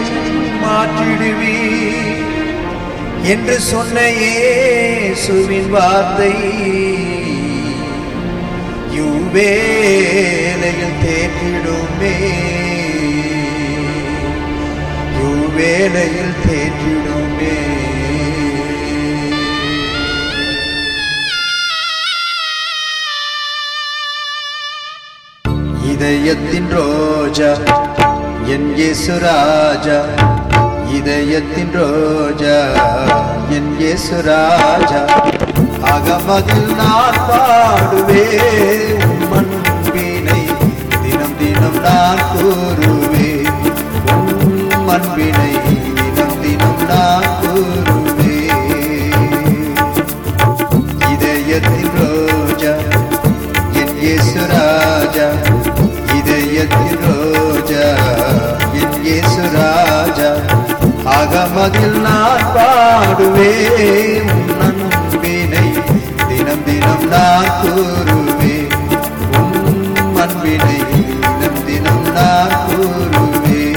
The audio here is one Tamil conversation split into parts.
மாற்றிடுவி என்று சொன்ன இயேசுவின் வார்த்தை யுவேலையில் தேற்றிடுமே யுவேலையில் தேற்றிடுமே இதயத்தின் ரோஜா என் இயேசு ராஜா இதயத்தின் ரோஜா என் இயேசு ராஜா அகமதில் நான் பாடுவே உன் அன்பினை தினம் தினம் நான் கூறுவே உன் அன்பினை தினம் தினம் நான் கூறுவே இதயத்தின் ரோஜா என் இயேசு ராஜா இதயத்தின் ரோஜா என் இயேசு ராஜா அகமதில் நான் பாடுவேன் உன் அன்பினை தினம் தினம் நான் கூறுவேன் உன் அன்பினை தினம் தினம் நான் கூறுவேன்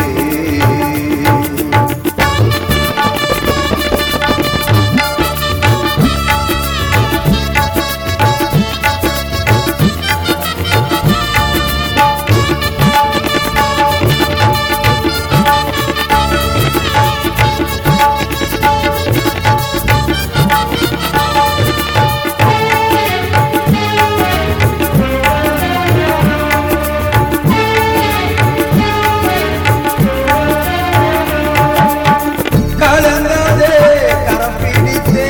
கலங்காதே கரம் பிடித்தே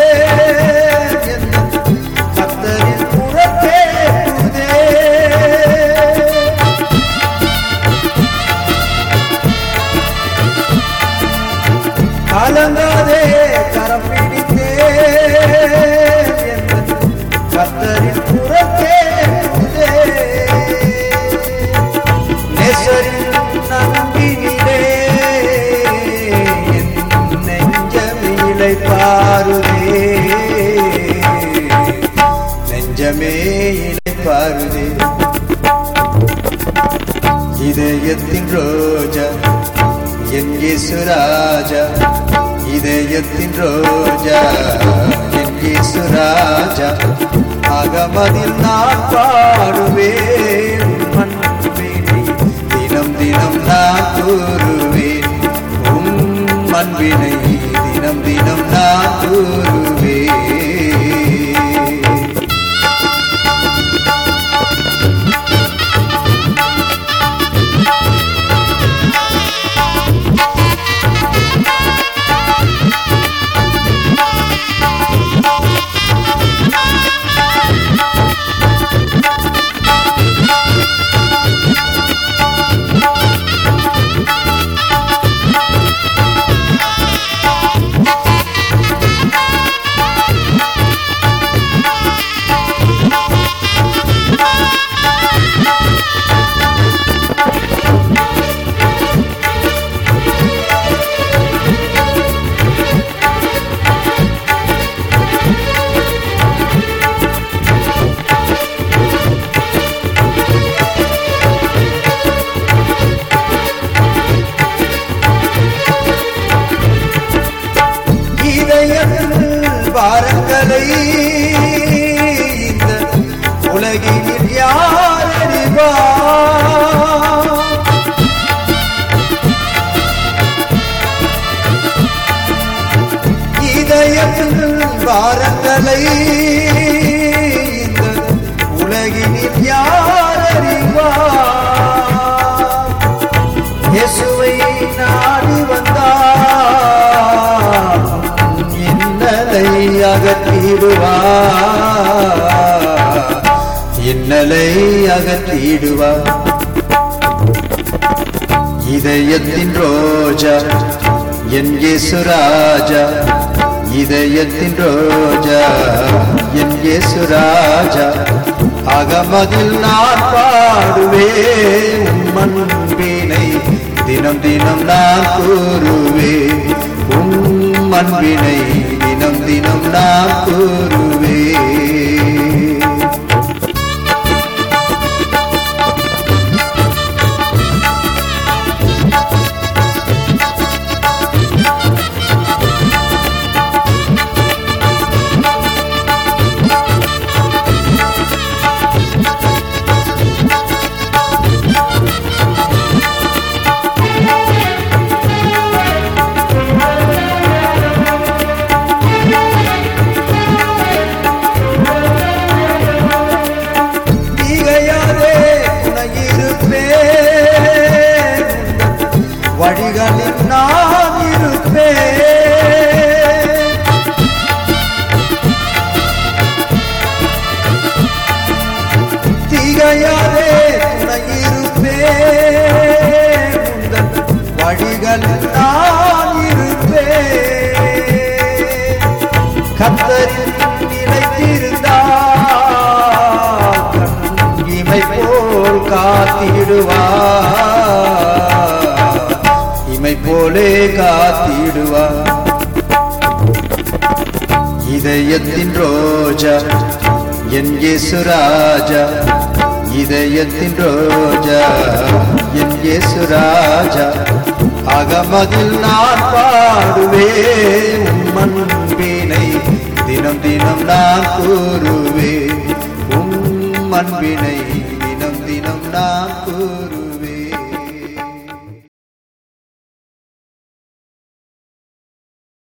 கத்தரின் புறக்கேட்டுதே கலங்காதே கரம் பிடித்தே கத்தரின் புறக்கேட்டுதே நெசரின் நம்பினிலே என் நெஞ்சமிலை பாருதே நெஞ்சமே இலை பாருதே இதயத்தின் ரோஜா என் இயேசு ராஜா இதயத்தின் ரோஜா என் இயேசு ராஜா அகமதில் நான் பாடுவேன் உன் அன்பினை தினம் தினம் நான் கூறுவேன் உம் அன்பினை தினம் தினம் நான் கூறுவேன் இதயத்தில் வாரங்களை இந்த உலகில் யார் அறிவார் இதயத்தில் வாரங்களை இந்த உலகினில் யார் அறிவார் இயேசுவை நாடி வந்தார் இன்னலை அகற்றிடுவார் இன்னலை அகற்றிடுவார் இதயத்தின் ரோஜா என் இயேசு ராஜா இதயத்தின் ரோஜா என் இயேசு ராஜா அகமதில் நான் பாடுவேன் உம் அன்பினை தினம் தினம் நான் கூறுவேன் உம் அன்பினை தினம் தினம் நான் கூறுவேன் நான் இருப்பேன் திகையாதே துணையிருப்பேன் உந்தன் வழிகள் நான் இருப்பேன் கத்தரில் நிலைத்திருந்தால் இமை போல் காத்திடுவார் இமை போலே காத்திடுவார் இதயத்தின் ரோஜா என் இயேசுராஜா இதயத்தின் ரோஜா என் இயேசுராஜா அகமதில் நான் பாடுவேன் உம் அன்பினை தினம் தினம் நான் கூறுவேன் உம் அன்பினை தினம் தினம் நான் கூறுவேன்